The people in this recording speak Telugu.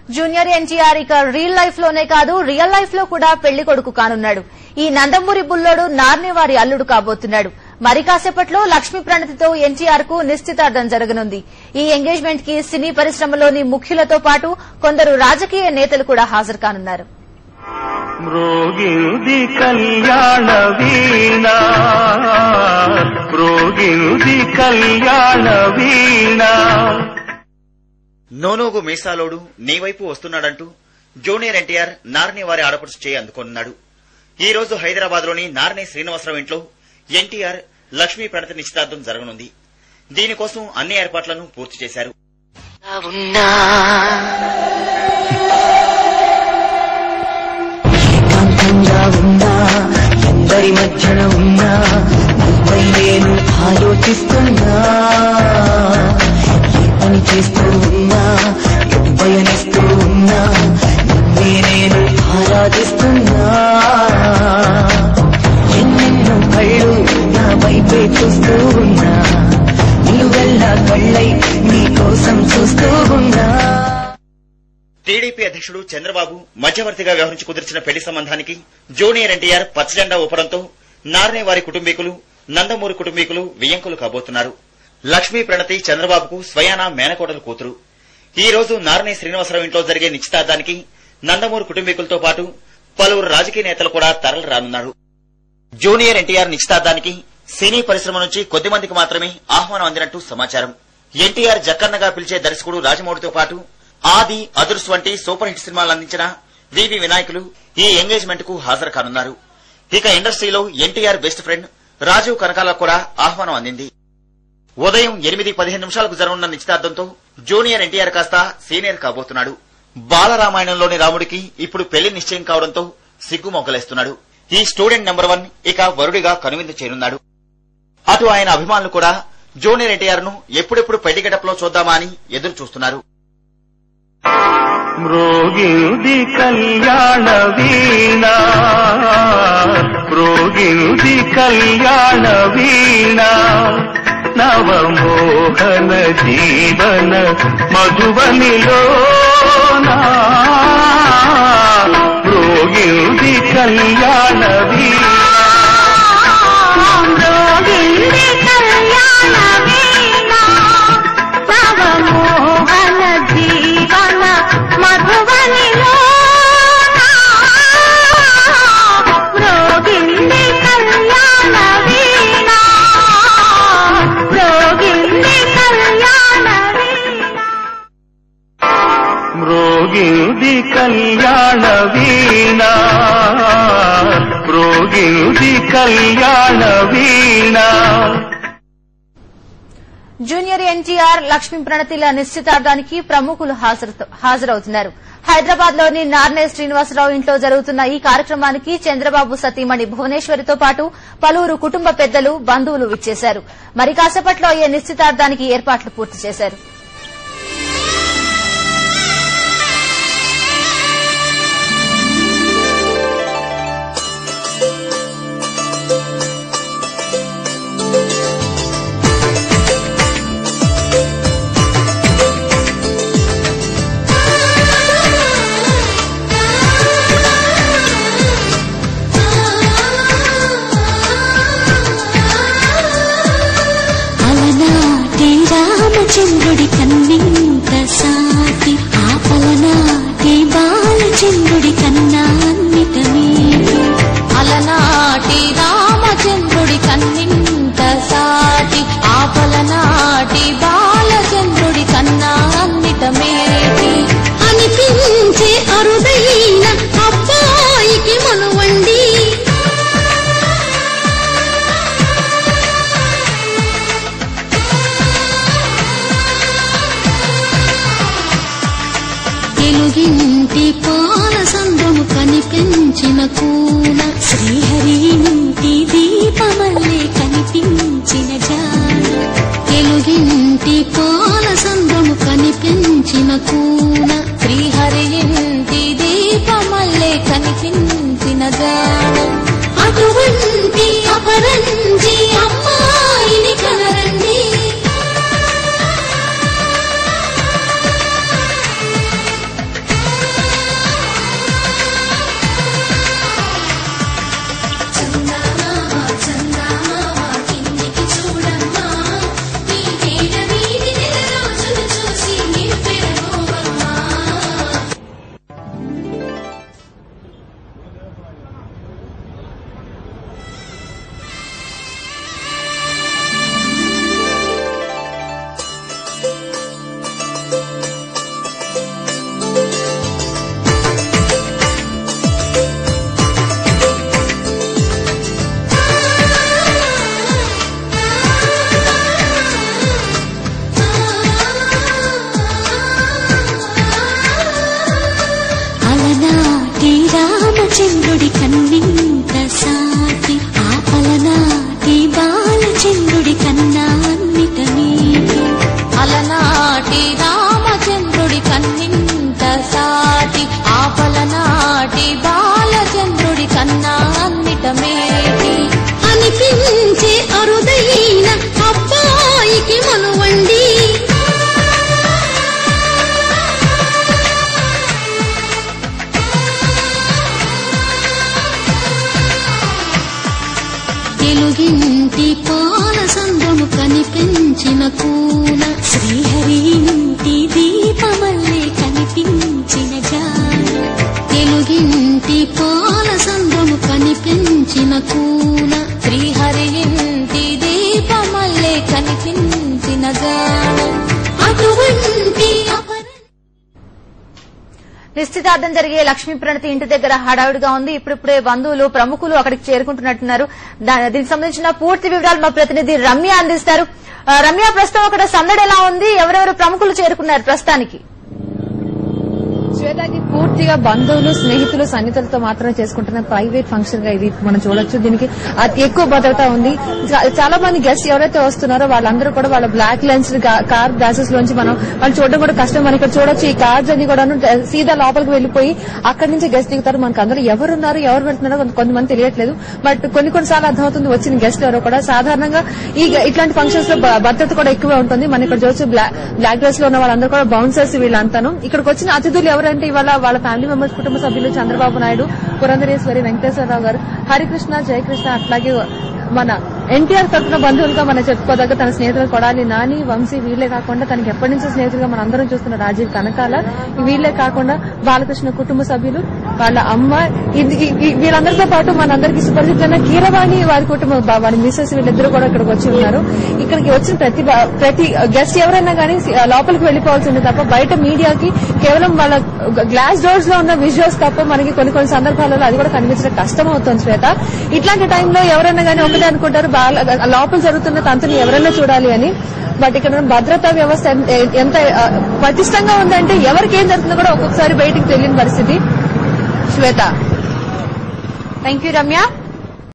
జూనియర్ ఎన్టీఆర్ ఇక రియల్ లైఫ్ లోనే కాదు రియల్ లైఫ్ లో కూడా పెళ్లి కొడుకు కానున్నాడు ఈ నందమూరి బుల్లోడు నార్ని వారి అల్లుడు కాబోతున్నాడు మరి కాసేపట్లో లక్ష్మీ ప్రణతితో ఎన్టీఆర్ కు నిశ్చితార్థం జరగనుంది ఈ ఎంగేజ్మెంట్ కి సినీ పరిశ్రమలోని ముఖ్యులతో పాటు కొందరు రాజకీయ నేతలు కూడా హాజరు కానున్నారు మ్రోగింది కళ్యాణ వీణ మ్రోగింది కళ్యాణ వీణ నోనోగు మీసాలోడు నీ వైపు వస్తున్నాడంటూ జూనియర్ ఎన్టీఆర్ నార్ని వారి ఆడపడుచు చేయి అందుకున్నాడు ఈ రోజు హైదరాబాద్ లోని నార్నే శ్రీనివాసరావు ఇంట్లో ఎన్టీఆర్ లక్ష్మీ ప్రణతి నిశ్చితార్థం జరగనుంది దీనికోసం అన్ని ఏర్పాట్లను పూర్తి చేశారు ఉన్నా ఏకాంతంగా ఉన్నా ఎందరి మధ్యన ఉన్నా నువ్వై నేను ఆలోచిస్తున్నా ఏ పని చేస్తూ ఉన్నా ఎటు పయనిస్తూ ఉన్నా నిన్నే నేను ఆరాధిస్తున్నా ఎన్నెన్నో కళ్ళు నా వైపే చూస్తూ ఉన్నా నిలువెల్లా కళ్ళై నీ కోసం చూస్తూ ఉన్నా టీడీపీ అధ్యక్షుడు చంద్రబాబు మధ్యవర్తిగా వ్యవహరించి కుదిర్చిన పెళ్లి సంబంధానికి జూనియర్ ఎన్టీఆర్ పచ్చజెండా ఊపడంతో నార్నే వారి కుటుంబీకులు నందమూరి కుటుంబీకులు వియంకులు కాబోతున్నారు లక్ష్మీ ప్రణతి చంద్రబాబుకు స్వయానా మేనకోడలు కూతురు ఈ రోజు నార్నే శ్రీనివాసరావు ఇంట్లో జరిగే నిశ్చితార్థానికి నందమూరి కుటుంబీకులతో పాటు పలువురు రాజకీయ నేతలు కూడా తరలి రానున్నారు జూనియర్ ఎన్టీఆర్ నిశ్చితార్థానికి సినీ పరిశ్రమ నుంచి కొద్ది మందికి మాత్రమే ఆహ్వానం అందినట్టు సమాచారం ఎన్టీఆర్ జక్కన్నగా పిలిచే దర్శకుడు రాజమౌళితో పాటు ఆది అదుర్స్ వంటి సూపర్ హిట్ సినిమాలు అందించిన వివి వినాయకులు ఈ ఎంగేజ్మెంట్ కు హాజరు కానున్నారు ఇక ఇండస్ట్రీలో ఎన్టీఆర్ బెస్ట్ ఫ్రెండ్ రాజీవ్ కనకాలకు కూడా ఆహ్వానం అందింది ఉదయం ఎనిమిది పదిహేను నిమిషాలకు జరగనున్న నిశ్చితార్థంతో జూనియర్ ఎన్టీఆర్ కాస్త సీనియర్ కాబోతున్నాడు బాలరామాయణంలోని రాముడికి ఇప్పుడు పెళ్లి నిశ్చయం కావడంతో సిగ్గు మొగ్గలేస్తున్నాడు ఈ స్టూడెంట్ నెంబర్ వన్ ఇక వరుడిగా కనువిందు చేరున్నాడు అటు ఆయన అభిమానులు కూడా జూనియర్ ఎన్టీఆర్ ను ఎప్పుడెప్పుడు పెళ్లి గడపలో చూద్దామా అని ఎదురు చూస్తున్నారు మ్రోగింది కళ్యాణ వీణ మ్రోగింది కళ్యాణ వీణ నవమోహన జీవన మధువనిలో మ్రోగింది కళ్యాణ వీణ మ్రోగింది కళ్యాణ వీణ నవమోహన జీవన మధువనిలో మ్రోగింది కళ్యాణ వీణ మ్రోగింది కళ్యాణ వీణ మ్రోగింది కళ్యాణ వీణ మ్రోగింది కళ్యాణ వీణ జూనియర్ ఎన్టీఆర్ లక్ష్మీ ప్రణతిల నిశ్చితార్థానికి ప్రముఖులు హాజరు- హాజరవుతున్నారు హైదరాబాద్ లోని నార్నే శ్రీనివాసరావు ఇంట్లో జరుగుతున్న ఈ కార్యక్రమానికి చంద్రబాబు సతీమణి భువనేశ్వరితో పాటు పలువురు కుటుంబ పెద్దలు బంధువులు విచ్చేశారు మరి కాసేపట్లో ఈ నిశ్చితార్థానికి ఏర్పాట్లు పూర్తి చేశారు అలనాటి రామచంద్రుడి కన్నింత సాటి ఆపలనాటి బాలచంద్రుడి కన్నా అన్నిట మీరు అలనాటి రామచంద్రుడి కన్నింత సాటి ఆపలనాటి బాలచంద్రుడి కన్నా అన్నిట మేటి అనిపించే అరుదైన అబ్బాయికి మనువండి తెలుగింటి పాల సంద్రము కనిపించిన కూన శ్రీహరి ఇంటి దీపమల్లే కనిపించిన జాన తెలుగింటి పాల సంద్రము కనిపించిన కూన శ్రీహరి ఇంటి దీపమల్లే కనిపించిన జాన అటువంటి అపరంజి అమ్మాయిని కనరండి బాలచంద్రుడి కన్నింత సాటి ఆపలనాటి బాలచంద్రుడి కన్నా అన్నిట మీటి అలనాటి రామచంద్రుడి కన్నింత సాటి ఆపలనాటి బాలచంద్రుడి కన్నా అన్నిట మేటి అనిపించే అరుదైన అబ్బాయికి మనువండి తెలుగింటి పాల సంద్రము కనిపించిన కూన శ్రీహరి ఇంటి దీపమల్లే కనిపించిన జాన తెలుగింటి పాల సంద్రము కనిపించిన కూన శ్రీహరి ఇంటి దీపమల్లే కనిపించిన జాన అటువంటి అపర నిశ్చితార్థం జరిగే లక్ష్మీ ప్రణతి ఇంటి దగ్గర హడావుడిగా ఉంది ఇప్పుడిప్పుడే బంధువులు ప్రముఖులు అక్కడికి చేరుకుంటున్నట్టున్నారు దా- దీనికి సంబంధించిన పూర్తి వివరాలు మా ప్రతినిధి రమ్య అందిస్తారు ఆ, రమ్య ప్రస్తుతం అక్కడ సందడి ఎలా ఉంది ఎవరెవరు ప్రముఖులు చేరుకున్నారు ప్రస్తుతానికి శ్వేతకి పూర్తిగా బంధువులు స్నేహితులు సన్నిహితులతో మాత్రమే చేసుకుంటున్న ప్రైవేట్ ఫంక్షన్ గా ఇది మనం చూడొచ్చు దీనికి అతి ఎక్కువ భద్రత ఉంది చా- చాలా మంది గెస్ట్ ఎవరైతే వస్తున్నారో వాళ్ళందరూ కూడా వాళ్ళ బ్లాక్ లెన్స్ కార్ గ్లాసెస్ లోంచి మనం వాళ్ళు చూడడం కూడా కష్టం మనం ఇక్కడ చూడొచ్చు ఈ కార్స్ అన్ని కూడా సీదా లోపలికి వెళ్లిపోయి అక్కడి నుంచి గెస్ట్ దిగుతారు మనకు అందరూ ఎవరు ఉన్నారు ఎవరు వెళ్తున్నారో కొంత- కొంతమంది తెలియట్లేదు బట్ కొన్ని కొన్నిసార్లు అర్థమవుతుంది వచ్చిన గెస్ట్ ఎవరో కూడా సాధారణంగా ఈ ఇట్లాంటి ఫంక్షన్స్ లో భ- భద్రత కూడా ఎక్కువ ఉంటుంది మనం ఇక్కడ చూడొచ్చు బ్లాక్ బ్లాక్ డ్రెస్ లో ఉన్న వాళ్ళందరూ కూడా బౌన్సర్స్ వీళ్ళంతాను ఇక్కడికి వచ్చిన అతిథులు ఎవరంటే ఇవాళ వాళ్ళ ఫ్యామిలీ మెంబర్స్ కుటుంబ సభ్యులు చంద్రబాబు నాయుడు పురంధరేశ్వరి వెంకటేశ్వరరావు గారు హరికృష్ణ జయకృష్ణ అట్లాగే మన ఎన్టీఆర్ తరఫున బంధువులుగా మనం చెప్పుకోదగ్గ తన స్నేహితులు కొడాలి నాని వంశీ వీళ్ళే కాకుండా తనకి ఎప్పటి నుంచో స్నేహితులుగా మన అందరం చూస్తున్న రాజీవ్ కనకాల వీళ్ళే కాకుండా బాలకృష్ణ కుటుంబ సభ్యులు వాళ్ళ అమ్మ ఇది- ఈ- ఈ- వీళ్ళందరితో పాటు మనందరికీ సుపరిచితమైన కీరవాణి వారి కుటుంబం బా- వారి మిస్సెస్ వీళ్ళిద్దరూ కూడా ఇక్కడికి వచ్చి ఉన్నారు ఇక్కడికి వచ్చిన ప్రతి బ- ప్రతి గెస్ట్ ఎవరైనా కానీ లోపలికి వెళ్లిపోవాల్సింది తప్ప బయట మీడియాకి కేవలం వాళ్ళ గ్లాస్ డోర్స్ లో ఉన్న విజువల్స్ తప్ప మనకి కొన్ని కొన్ని సందర్భాలలో అది కూడా కనిపించడం కష్టం అవుతుంది శ్వేత ఇట్లాంటి టైంలో ఎవరైనా కానీ ఒకటే అనుకుంటారు బాల- లోపల జరుగుతున్న తంతుని ఎవరైనా చూడాలి అని బట్ ఇక్కడ ఉన్న భద్రతా వ్యవస్థ ఎంత- ఎంత ఆ, పటిష్టంగా ఉందంటే ఎవరికి ఏం జరుగుతుందో కూడా ఒక్కొక్కసారి బయటికి తెలియని పరిస్థితి శ్వేత థ్యాంక్ యూ రమ్య